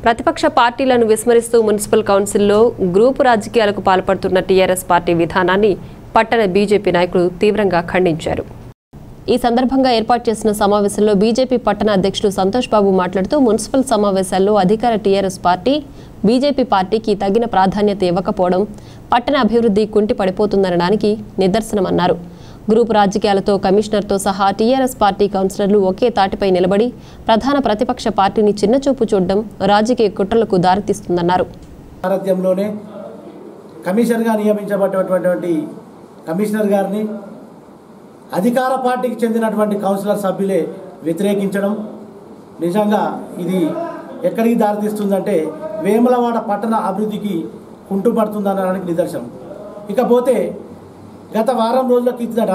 ప్రతిపక్ష పార్టీలను విస్మరిస్తూ మున్సిపల్ కౌన్సిల్లో గ్రూపు రాజకీయాలకు పాల్పడుతున్న టీఆర్ఎస్ పార్టీ విధానాన్ని పట్టణ బీజేపీ నాయకులు తీవ్రంగా ఖండించారు ఈ సందర్భంగా ఏర్పాటు చేసిన సమావేశంలో బీజేపీ పట్టణ అధ్యక్షులు సంతోష్ బాబు మాట్లాడుతూ మున్సిపల్ సమావేశాల్లో అధికార టీఆర్ఎస్ పార్టీ బీజేపీ పార్టీకి తగిన ప్రాధాన్యత ఇవ్వకపోవడం పట్టణ అభివృద్ధి కుంటి పడిపోతుందనడానికి నిదర్శనమన్నారు గ్రూపు రాజకీయాలతో కమిషనర్తో సహా టీఆర్ఎస్ పార్టీ కౌన్సిలర్లు ఒకే తాటిపై నిలబడి ప్రధాన ప్రతిపక్ష పార్టీని చిన్నచూపు చూడడం రాజకీయ కుట్రలకు దారితీస్తుందన్నారు సారథ్యంలోనే కమిషనర్గా నియమించబడినటువంటి కమిషనర్ గారిని అధికార పార్టీకి చెందినటువంటి కౌన్సిలర్ సభ్యులే వ్యతిరేకించడం నిజంగా ఇది ఎక్కడికి దారితీస్తుందంటే వేములవాడ పట్టణ అభివృద్ధికి కుంటుపడుతుందనడానికి నిదర్శనం ఇకపోతే గత వారం రోజుల కిందట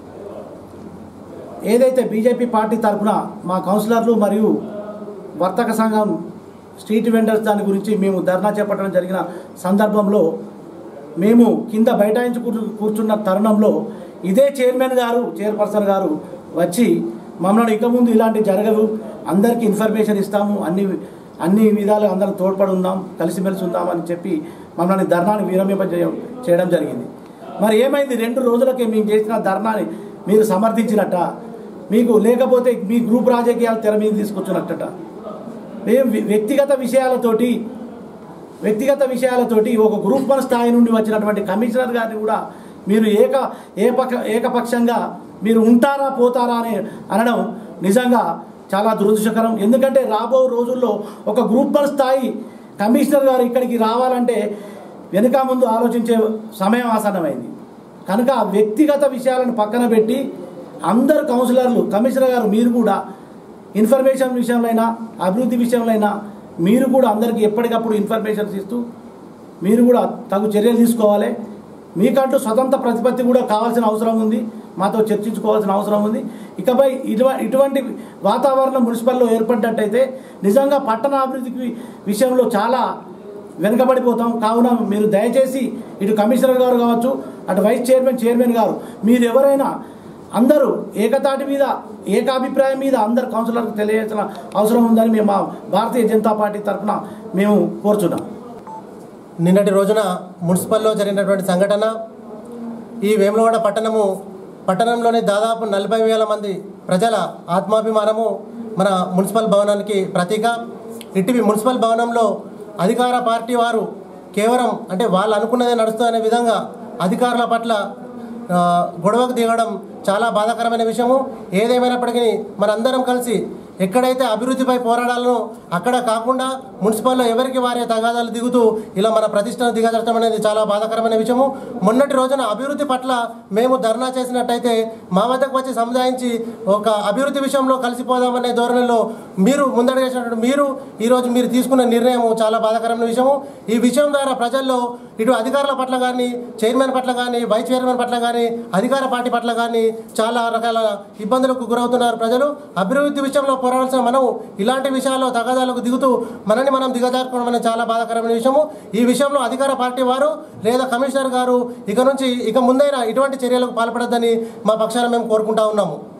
ఏదైతే బీజేపీ పార్టీ తరఫున మా కౌన్సిలర్లు మరియు వర్తక సంఘం స్ట్రీట్ వెండర్స్ దాని గురించి మేము ధర్నా చేపట్టడం జరిగిన సందర్భంలో మేము కింద బైఠాయించి కూర్చు- కూర్చున్న తరుణంలో ఇదే చైర్మన్ గారు చైర్పర్సన్ గారు వచ్చి మమ్మల్ని ఇక ముందు ఇలాంటి జరగదు అందరికీ ఇన్ఫర్మేషన్ ఇస్తాము అన్ని అన్ని విధాలు అందరం తోడ్పడి ఉందాం కలిసిమెలిసి ఉందాం అని చెప్పి మమ్మల్ని ధర్నాని విరమింప చేయ- చేయడం జరిగింది మరి ఏమైంది రెండు రోజులకే మేము చేసిన ధర్నాని మీరు సమర్థించినట్ట మీకు లేకపోతే మీ గ్రూప్ రాజకీయాలు తెర మీద తీసుకొచ్చినట్టట మేము వ్య- వ్యక్తిగత విషయాలతోటి వ్యక్తిగత విషయాలతోటి ఒక గ్రూప్ వన్ స్థాయి నుండి వచ్చినటువంటి కమిషనర్ గారిని కూడా మీరు ఏక ఏపక ఏకపక్షంగా మీరు ఉంటారా పోతారా అని అనడం నిజంగా చాలా దురదృష్టకరం ఎందుకంటే రాబో రోజుల్లో ఒక గ్రూప్ వన్ స్థాయి కమిషనర్ గారు ఇక్కడికి రావాలంటే వెనుక ముందు ఆలోచించే సమయం ఆసన్నమైంది కనుక ఆ వ్యక్తిగత విషయాలను పక్కన పెట్టి అందరు కౌన్సిలర్లు కమిషనర్ గారు మీరు కూడా ఇన్ఫర్మేషన్ విషయంలో అయినా అభివృద్ధి విషయంలో అయినా మీరు కూడా అందరికీ ఎప్పటికప్పుడు ఇన్ఫర్మేషన్స్ ఇస్తూ మీరు కూడా తగు చర్యలు తీసుకోవాలి మీకంటూ స్వతంత్ర ప్రతిపత్తి కూడా కావాల్సిన అవసరం ఉంది మాతో చర్చించుకోవాల్సిన అవసరం ఉంది ఇకపై ఇటువ ఇటువంటి వాతావరణం మున్సిపల్లో ఏర్పడ్డట్టయితే నిజంగా పట్టణ అభివృద్ధికి విషయంలో చాలా వెనుకబడిపోతాం కావున మీరు దయచేసి ఇటు కమిషనర్ గారు కావచ్చు అటు వైస్ చైర్మన్ చైర్మన్ గారు మీరు ఎవరైనా అందరూ ఏకతాటి మీద ఏకాభిప్రాయం మీద అందరు కౌన్సిలర్కు తెలియాల్సిన అవసరం ఉందని మేము మా భారతీయ జనతా పార్టీ తరఫున మేము కోరుచున్నాం నిన్నటి రోజున మున్సిపల్లో జరిగినటువంటి సంఘటన ఈ వేములవాడ పట్టణము పట్టణంలోని దాదాపు నలభై వేల మంది ప్రజల ఆత్మాభిమానము మన మున్సిపల్ భవనానికి ప్రతీక ఇటీవి మున్సిపల్ భవనంలో అధికార పార్టీ వారు కేవలం అంటే వాళ్ళు అనుకున్నదే నడుస్తుందనే విధంగా అధికారుల పట్ల ఆ, గొడవకు దిగడం చాలా బాధాకరమైన విషయము ఏదేమైనప్పటికీ మనందరం కలిసి ఎక్కడైతే అభివృద్ధిపై పోరాడాలనో అక్కడ కాకుండా మున్సిపల్లో ఎవరికి వారే తగాదాలు దిగుతూ ఇలా మన ప్రతిష్టను దిగజరచడం అనేది చాలా బాధాకరమైన విషయము మొన్నటి రోజున అభివృద్ధి పట్ల మేము ధర్నా చేసినట్టయితే మా వద్దకు వచ్చి సముదాయించి ఒక అభివృద్ధి విషయంలో కలిసిపోదామనే ధోరణిలో మీరు ముందడుగేసినటువంటి మీరు ఈరోజు మీరు తీసుకున్న నిర్ణయం చాలా బాధాకరమైన విషయము ఈ విషయం ద్వారా ప్రజల్లో ఇటు అధికారుల పట్ల కానీ చైర్మన్ పట్ల కానీ వైస్ చైర్మన్ పట్ల కానీ అధికార పార్టీ పట్ల కానీ చాలా రకాల ఇబ్బందులకు గురవుతున్నారు ప్రజలు అభివృద్ధి విషయంలో పోరాడాల్సిన మనం ఇలాంటి విషయాల్లో తగాదాలకు దిగుతూ మనని మనం దిగజారుకోవడం అనేది చాలా బాధాకరమైన విషయము ఈ విషయంలో అధికార పార్టీ వారు లేదా కమిషనర్ గారు ఇక నుంచి ఇక ముందైనా ఇటువంటి చర్యలకు పాల్పడద్దని మా పక్షాన మేము కోరుకుంటా ఉన్నాము